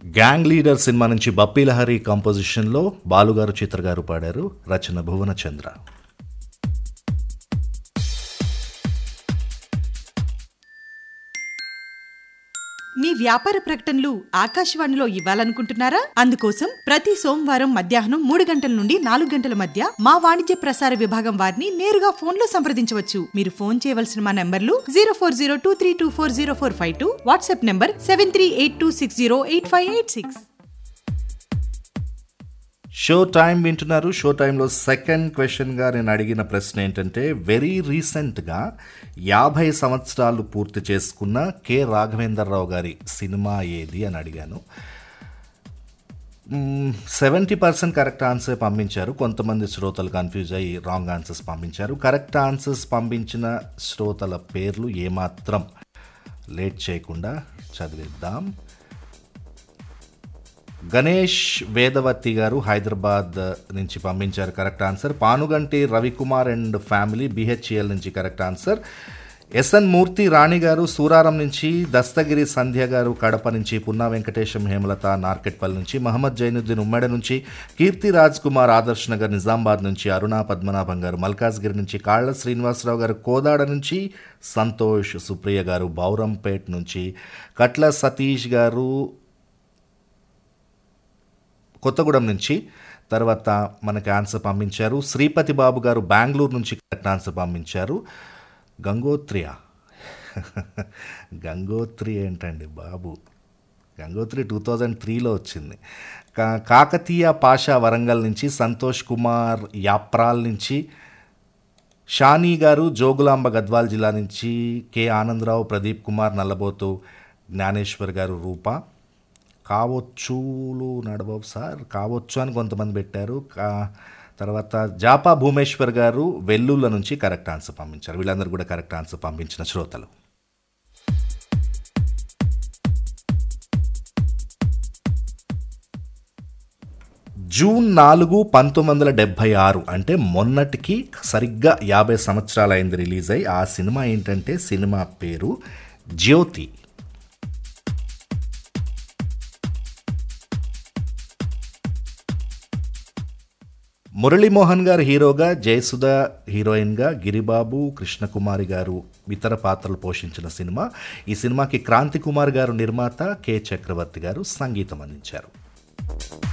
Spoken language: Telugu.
గ్యాంగ్ లీడర్ సినిమా నుంచి బప్పీ లహరి కంపోజిషన్లో బాలుగారు చిత్ర గారు పాడారు రచన భువన చంద్ర మీ వ్యాపార ప్రకటనలు ఆకాశవాణిలో ఇవ్వాలనుకుంటున్నారా అందుకోసం ప్రతి సోమవారం మధ్యాహ్నం మూడు గంటల నుండి నాలుగు గంటల మధ్య మా వాణిజ్య ప్రసార విభాగం వారిని నేరుగా ఫోన్ లో సంప్రదించవచ్చు మీరు ఫోన్ చేయవలసిన మా నంబర్లు zero four zero two three two four zero four five two WhatsApp number seven three eight two six zero eight five eight six show time వింటున్నారు షో టైంలో సెకండ్ క్వశ్చన్గా నేను అడిగిన ప్రశ్న ఏంటంటే వెరీ రీసెంట్గా యాభై సంవత్సరాలు పూర్తి చేసుకున్న కె రాఘవేంద్రరావు గారి సినిమా ఏది అని అడిగాను సెవెంటీ పర్సెంట్ కరెక్ట్ ఆన్సర్ పంపించారు కొంతమంది శ్రోతలు కన్ఫ్యూజ్ అయ్యి రాంగ్ ఆన్సర్స్ పంపించారు కరెక్ట్ ఆన్సర్స్ పంపించిన శ్రోతల పేర్లు ఏమాత్రం లేట్ చేయకుండా చదివిద్దాం గణేష్ వేదవతి గారు హైదరాబాద్ నుంచి పంపించారు correct answer Panuganti Ravikumar and family BHEL నుంచి correct answer SN Murthy Rani garu Suraram నుంచి దస్తగిరి సంధ్య గారు కడప నుంచి పున్నా వెంకటేశం హేమలత నార్కెట్పల్లి నుంచి మహమ్మద్ జైనుద్దీన్ ఉమ్మడి నుంచి కీర్తి రాజ్ కుమార్ ఆదర్శ్ నగర్ నిజామాబాద్ నుంచి అరుణ పద్మనాభం గారు మల్కాజ్గిరి నుంచి కాళ్ళ శ్రీనివాసరావు గారు కోదాడ నుంచి సంతోష్ సుప్రియ గారు బౌరంపేట్ నుంచి కట్ల సతీష్ గారు కొత్తగూడెం నుంచి తర్వాత మనకి ఆన్సర్ పంపించారు శ్రీపతి బాబు గారు బెంగళూరు నుంచి కరెక్ట్ ఆన్సర్ పంపించారు గంగోత్రియా గంగోత్రి ఏంటండి బాబు గంగోత్రి టూ థౌజండ్ త్రీలో వచ్చింది కా కాకతీయ పాషా వరంగల్ నుంచి సంతోష్ కుమార్ యాప్రాల్ నుంచి షానీ గారు జోగులాంబ గద్వాల్ జిల్లా నుంచి కె ఆనందరావు ప్రదీప్ కుమార్ నల్లబోతు జ్ఞానేశ్వర్ గారు రూప కావచ్చులు నడవవు సార్ కావచ్చు అని కొంతమంది పెట్టారు కా తర్వాత జాపా భూమేశ్వర్ గారు వెల్లుల్ల నుంచి కరెక్ట్ ఆన్సర్ పంపించారు వీళ్ళందరూ కూడా కరెక్ట్ ఆన్సర్ పంపించిన శ్రోతలు జూన్ నాలుగు పంతొమ్మిది వందల డెబ్భై ఆరు అంటే మొన్నటికి సరిగ్గా యాభై సంవత్సరాలైంది రిలీజ్ అయ్యి ఆ సినిమా ఏంటంటే సినిమా పేరు జ్యోతి మురళీమోహన్ గారు హీరోగా జయసుధ హీరోయిన్గా గిరిబాబు కృష్ణకుమారి గారు ఇతర పాత్రలు పోషించిన సినిమా ఈ సినిమాకి క్రాంతి కుమార్ గారు నిర్మాత కె చక్రవర్తి గారు సంగీతం అందించారు